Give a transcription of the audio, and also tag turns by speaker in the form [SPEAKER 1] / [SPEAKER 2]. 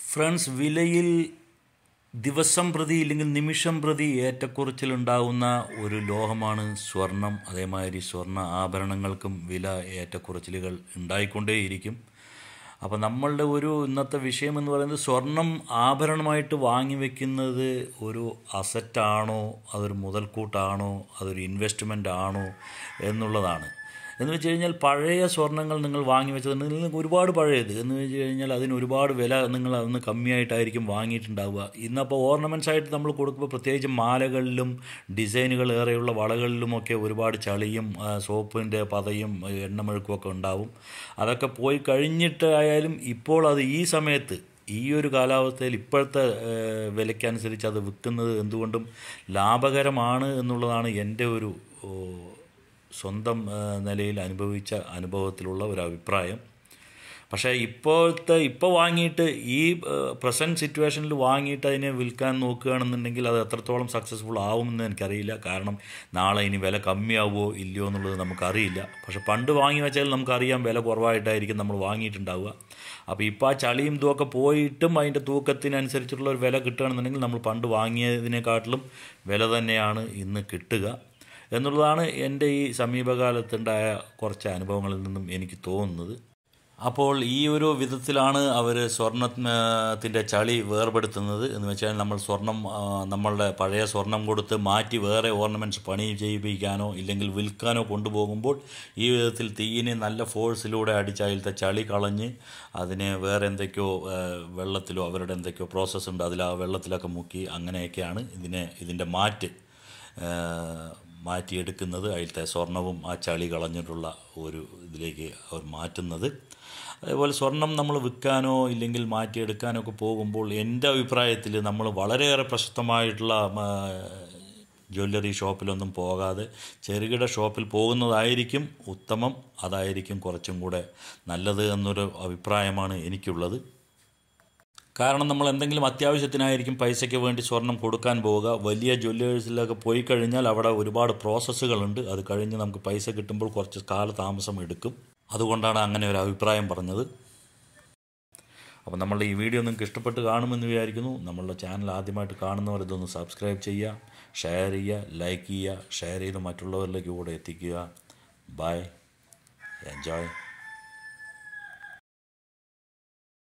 [SPEAKER 1] friends വിലയിൽ ദിവസം പ്രതി ഇല്ലെങ്കിൽ നിമിഷം പ്രതി ഏറ്റക്കുറച്ചിലുണ്ടാകുന്ന ഒരു ലോഹമാണ് സ്വർണം അതേമാതിരി സ്വർണ്ണ ആഭരണങ്ങൾക്കും വില ഏറ്റക്കുറച്ചിലുകൾ ഉണ്ടായിക്കൊണ്ടേയിരിക്കും അപ്പോൾ നമ്മളുടെ ഒരു ഇന്നത്തെ വിഷയം എന്ന് പറയുന്നത് സ്വർണം ആഭരണമായിട്ട് വാങ്ങി വെക്കുന്നത് ഒരു അസറ്റാണോ അതൊരു മുതൽക്കൂട്ടാണോ അതൊരു ഇൻവെസ്റ്റ്മെൻ്റ് ആണോ എന്നുള്ളതാണ് എന്ന് വെച്ച് കഴിഞ്ഞാൽ പഴയ സ്വർണ്ണങ്ങൾ നിങ്ങൾ വാങ്ങി വെച്ചതുണ്ടെങ്കിൽ നിങ്ങൾക്ക് ഒരുപാട് പഴയത് എന്ന് വെച്ച് കഴിഞ്ഞാൽ അതിന് ഒരുപാട് വില നിങ്ങൾ അന്ന് കമ്മിയായിട്ടായിരിക്കും വാങ്ങിയിട്ടുണ്ടാവുക ഇന്നപ്പോൾ ഓർണമെൻറ്റ്സ് ആയിട്ട് നമ്മൾ കൊടുക്കുമ്പോൾ പ്രത്യേകിച്ച് മാലകളിലും ഡിസൈനുകൾ ഏറെയുള്ള വളകളിലുമൊക്കെ ഒരുപാട് ചളിയും സോപ്പിൻ്റെ പതയും എണ്ണമെഴുക്കും ഒക്കെ ഉണ്ടാവും അതൊക്കെ പോയി കഴിഞ്ഞിട്ട് ആയാലും ഇപ്പോൾ അത് ഈ സമയത്ത് ഈ ഒരു കാലാവസ്ഥയിൽ ഇപ്പോഴത്തെ വിലയ്ക്കനുസരിച്ച് അത് വിൽക്കുന്നത് എന്തുകൊണ്ടും ലാഭകരമാണ് എന്നുള്ളതാണ് എൻ്റെ ഒരു സ്വന്തം നിലയിൽ അനുഭവിച്ച അനുഭവത്തിലുള്ള ഒരു അഭിപ്രായം പക്ഷേ ഇപ്പോഴത്തെ ഇപ്പോൾ വാങ്ങിയിട്ട് ഈ പ്രസൻറ്റ് സിറ്റുവേഷനിൽ വാങ്ങിയിട്ട് അതിനെ വിൽക്കാൻ നോക്കുകയാണെന്നുണ്ടെങ്കിൽ അത് എത്രത്തോളം സക്സസ്ഫുൾ ആവുമെന്ന് എനിക്കറിയില്ല കാരണം നാളെ ഇനി വില കമ്മിയാവുമോ ഇല്ലയോ എന്നുള്ളത് നമുക്കറിയില്ല പക്ഷേ പണ്ട് വാങ്ങി വെച്ചാൽ നമുക്കറിയാം വില കുറവായിട്ടായിരിക്കും നമ്മൾ വാങ്ങിയിട്ടുണ്ടാവുക അപ്പോൾ ഇപ്പോൾ ആ ചളിയും ഇതുമൊക്കെ പോയിട്ടും അതിൻ്റെ തൂക്കത്തിനനുസരിച്ചുള്ള ഒരു വില കിട്ടുകയാണെന്നുണ്ടെങ്കിൽ നമ്മൾ പണ്ട് വാങ്ങിയതിനെക്കാട്ടിലും വില തന്നെയാണ് ഇന്ന് കിട്ടുക എന്നുള്ളതാണ് എൻ്റെ ഈ സമീപകാലത്തുണ്ടായ കുറച്ച് അനുഭവങ്ങളിൽ നിന്നും എനിക്ക് തോന്നുന്നത് അപ്പോൾ ഈ ഒരു വിധത്തിലാണ് അവർ സ്വർണത്തിൻ്റെ ചളി വേർപെടുത്തുന്നത് എന്ന് വെച്ചാൽ നമ്മൾ സ്വർണം നമ്മളുടെ പഴയ സ്വർണം കൊടുത്ത് മാറ്റി വേറെ ഓർണമെൻറ്റ്സ് പണി ചെയ്യിപ്പിക്കാനോ ഇല്ലെങ്കിൽ വിൽക്കാനോ കൊണ്ടുപോകുമ്പോൾ ഈ വിധത്തിൽ തീയിനെ നല്ല ഫോഴ്സിലൂടെ അടിച്ച് അതിലത്തെ ചളി കളഞ്ഞ് അതിനെ വേറെ എന്തൊക്കെയോ വെള്ളത്തിലോ അവരുടെ എന്തൊക്കെയോ പ്രോസസ്സ് ഉണ്ട് അതിൽ ആ വെള്ളത്തിലൊക്കെ മുക്കി അങ്ങനെയൊക്കെയാണ് ഇതിനെ ഇതിൻ്റെ മാറ്റ് മാറ്റിയെടുക്കുന്നത് അതിലത്തെ സ്വർണവും ആ ചളി കളഞ്ഞിട്ടുള്ള ഒരു ഇതിലേക്ക് അവർ മാറ്റുന്നത് അതേപോലെ സ്വർണം നമ്മൾ വിൽക്കാനോ ഇല്ലെങ്കിൽ മാറ്റിയെടുക്കാനോ ഒക്കെ പോകുമ്പോൾ എൻ്റെ അഭിപ്രായത്തിൽ നമ്മൾ വളരെയേറെ പ്രശസ്തമായിട്ടുള്ള ജ്വല്ലറി ഷോപ്പിലൊന്നും പോകാതെ ചെറുകിട ഷോപ്പിൽ പോകുന്നതായിരിക്കും ഉത്തമം അതായിരിക്കും കുറച്ചും കൂടെ നല്ലത് എന്നൊരു അഭിപ്രായമാണ് എനിക്കുള്ളത് കാരണം നമ്മൾ എന്തെങ്കിലും അത്യാവശ്യത്തിനായിരിക്കും പൈസയ്ക്ക് വേണ്ടി സ്വർണം കൊടുക്കാൻ പോവുക വലിയ ജ്വല്ലേഴ്സിലൊക്കെ പോയി കഴിഞ്ഞാൽ അവിടെ ഒരുപാട് പ്രോസസ്സുകളുണ്ട് അത് കഴിഞ്ഞ് നമുക്ക് പൈസ കിട്ടുമ്പോൾ കുറച്ച് കാലതാമസം എടുക്കും അതുകൊണ്ടാണ് അങ്ങനെ ഒരു അഭിപ്രായം പറഞ്ഞത് അപ്പോൾ നമ്മളുടെ ഈ വീഡിയോ നിങ്ങൾക്ക് ഇഷ്ടപ്പെട്ട് കാണുമെന്ന് വിചാരിക്കുന്നു നമ്മളുടെ ചാനൽ ആദ്യമായിട്ട് കാണുന്നവർ ഇതൊന്ന് സബ്സ്ക്രൈബ് ചെയ്യുക ഷെയർ ചെയ്യുക ലൈക്ക് ചെയ്യുക ഷെയർ ചെയ്ത് മറ്റുള്ളവരിലേക്ക് കൂടെ എത്തിക്കുക ബൈ എൻജോയ്